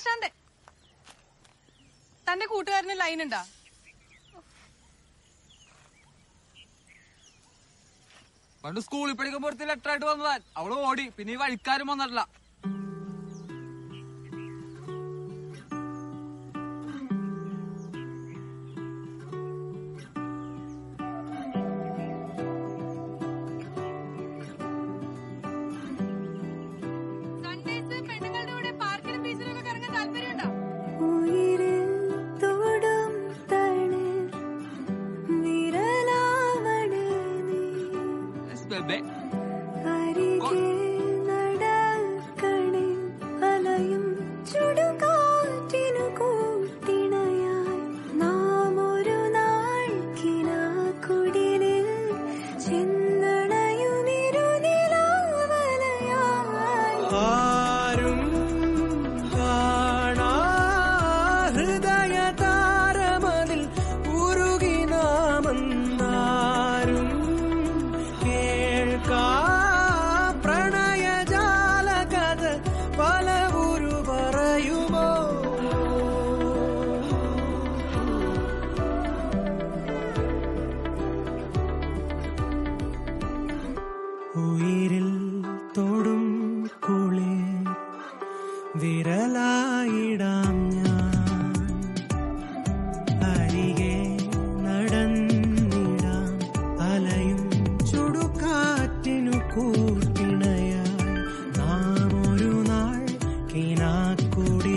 പ്രശാന്ത് തന്റെ കൂട്ടുകാരന് ലൈൻ ഉണ്ടാ പണ്ട് സ്കൂളിൽ പഠിക്കുമ്പോ ഒരു ലെറ്റർ ആയിട്ട് വന്നതാ അവള് ഓടി പിന്നെ ഈ വഴിക്കാരും വന്നിട്ടില്ല സൺഡേസ് പെണ്ണുങ്ങളുടെ കൂടെ പാർക്കിലും ബീച്ചിലൊക്കെ ഇറങ്ങാൻ താല്പര്യമുണ്ടോ ഉയിരിൽ തൊടും തളിർ വിരലാവണേ നീ Yes, baby. അരികെ നടക്കണേ അലയും ചുടുകാറ്റിനു കൂട്ടിണയായി നാം ഒരു നാൾ കിനാക്കുടിലിൽ ചെന്നണയും ഇരുനിലാവലയായി ആരും കാണാ ഹൃദയ താരമതിൽ ഉരുകി നാമെന്നാരും കേൾക്കാ പ്രണയജാല കഥ പല ഉരു പറയുമോ ഉയിരിൽ തൊടും കുളിർ വിരലായിടാം ഞാൻ അരികെ നടന്നിടാം അലയും ചുടുകാറ്റിനു കൂട്ടിണയായി നാം ഒരു നാൾ കിനാക്കുടി